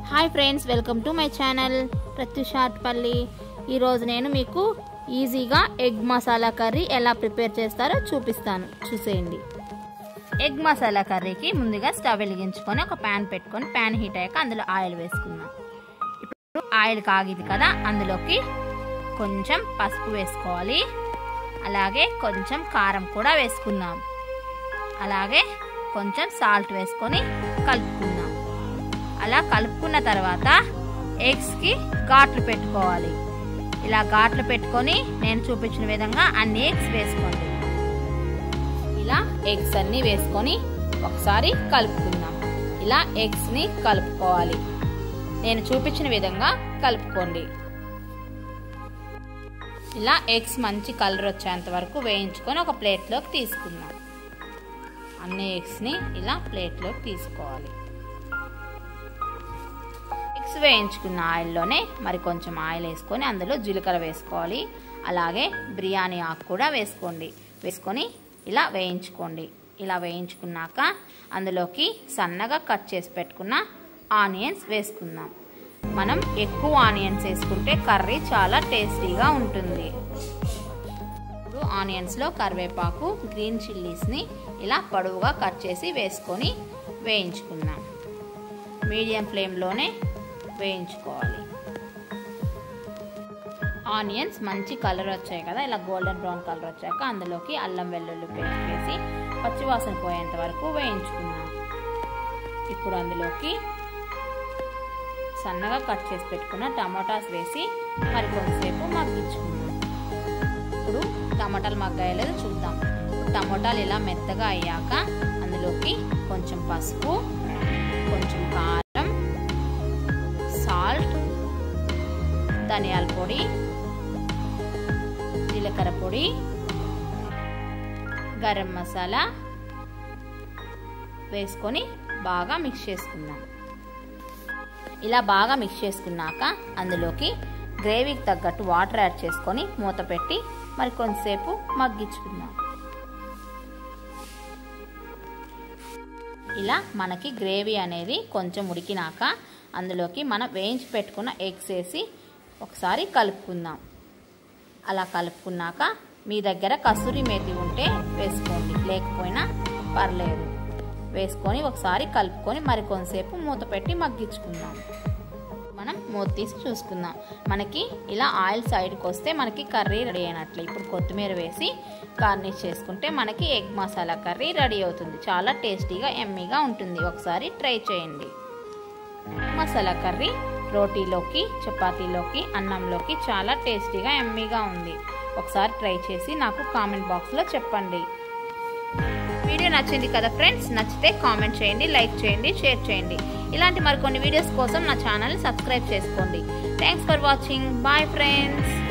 hi friends welcome to my channel ప్రత్యుషాట్పల్లి ఈరోజు నేను మీకు ఈజీగా ఎగ్ మసాలా కర్రీ ఎలా ప్రిపేర్ చేస్తారో చూపిస్తాను చూసేయండి ఎగ్ మసాలా కర్రీకి ముందుగా స్టవ్ వెలిగించుకొని ఒక ప్యాన్ పెట్టుకొని ప్యాన్ హీట్ అయ్యాక అందులో ఆయిల్ వేసుకుందాం ఇప్పుడు ఆయిల్ కాగింది కదా అందులోకి కొంచెం పసుపు వేసుకోవాలి అలాగే కొంచెం కారం కూడా వేసుకుందాం అలాగే కొంచెం సాల్ట్ వేసుకొని కలుపుకుందాం అలా కలుపుకున్న తర్వాత ఎగ్స్కి ఘాట్లు పెట్టుకోవాలి ఇలా ఘాట్లు పెట్టుకొని నేను చూపించిన విధంగా అన్ని ఎగ్స్ వేసుకోండి ఇలా ఎగ్స్ అన్ని వేసుకొని ఒకసారి కలుపుకుందాం ఇలా ఎగ్స్ని కలుపుకోవాలి నేను చూపించిన విధంగా కలుపుకోండి ఇలా ఎగ్స్ మంచి కలర్ వచ్చేంత వరకు వేయించుకొని ఒక ప్లేట్లోకి తీసుకుందాం అన్ని ఎగ్స్ని ఇలా ప్లేట్లోకి తీసుకోవాలి ఎగ్స్ వేయించుకున్న ఆయిల్లోనే మరి కొంచెం ఆయిల్ వేసుకొని అందులో జీలకర్ర వేసుకోవాలి అలాగే బిర్యానీ ఆకు కూడా వేసుకోండి వేసుకొని ఇలా వేయించుకోండి ఇలా వేయించుకున్నాక అందులోకి సన్నగా కట్ చేసి పెట్టుకున్న ఆనియన్స్ వేసుకుందాం మనం ఎక్కువ ఆనియన్స్ వేసుకుంటే కర్రీ చాలా టేస్టీగా ఉంటుంది ఇప్పుడు ఆనియన్స్లో కరివేపాకు గ్రీన్ చిల్లీస్ని ఇలా పొడవుగా కట్ చేసి వేసుకొని వేయించుకుందాం మీడియం ఫ్లేమ్లోనే వేయించుకోవాలి ఆనియన్స్ మంచి కలర్ వచ్చాయి కదా ఇలా గోల్డెన్ బ్రౌన్ కలర్ వచ్చాక అందులోకి అల్లం వెల్లుల్లి పేస్ట్ వేసి పచ్చివాసన పోయేంత వరకు వేయించుకుందాం ఇప్పుడు అందులోకి సన్నగా కట్ చేసి పెట్టుకున్న టమాటాస్ వేసి మరి కొంతసేపు మగ్గించుకుందాం ఇప్పుడు టమాటాలు మగ్గాయలేదో చూద్దాం టమాటాలు ఇలా మెత్తగా అయ్యాక అందులోకి కొంచెం పసుపు కొంచెం కారం సాల్ట్ ధనియాల పొడి జీలకర్ర పొడి గరం మసాలా వేసుకొని బాగా మిక్స్ చేసుకుందాం ఇలా బాగా మిక్స్ చేసుకున్నాక అందులోకి గ్రేవీకి తగ్గట్టు వాటర్ యాడ్ చేసుకొని మూత పెట్టి మరి కొంతసేపు మగ్గించుకుందాం ఇలా మనకి గ్రేవీ అనేది కొంచెం ఉడికినాక అందులోకి మనం వేయించి పెట్టుకున్న ఎగ్స్ వేసి ఒకసారి కలుపుకుందాం అలా కలుపుకున్నాక మీ దగ్గర కసూరి మేతి ఉంటే వేసుకోండి లేకపోయినా పర్లేదు వేసుకొని ఒకసారి కలుపుకొని మరి కొంతసేపు మూత పెట్టి మగ్గించుకుందాం మనం మూత తీసి చూసుకుందాం మనకి ఇలా ఆయిల్ సైడ్కి వస్తే మనకి కర్రీ రెడీ అయినట్లు ఇప్పుడు కొత్తిమీర వేసి గార్నిష్ చేసుకుంటే మనకి ఎగ్ మసాలా కర్రీ రెడీ అవుతుంది చాలా టేస్టీగా ఎమ్మీగా ఉంటుంది ఒకసారి ట్రై చేయండి మసాలా కర్రీ రోటీలోకి చపాతీలోకి అన్నంలోకి చాలా టేస్టీగా ఎమ్మీగా ఉంది ఒకసారి ట్రై చేసి నాకు కామెంట్ బాక్స్లో చెప్పండి వీడియో నచ్చింది కదా ఫ్రెండ్స్ నచ్చితే కామెంట్ చేయండి లైక్ చేయండి షేర్ చేయండి ఇలాంటి మరికొన్ని వీడియోస్ కోసం నా ఛానల్ని సబ్స్క్రైబ్ చేసుకోండి thanks for watching bye friends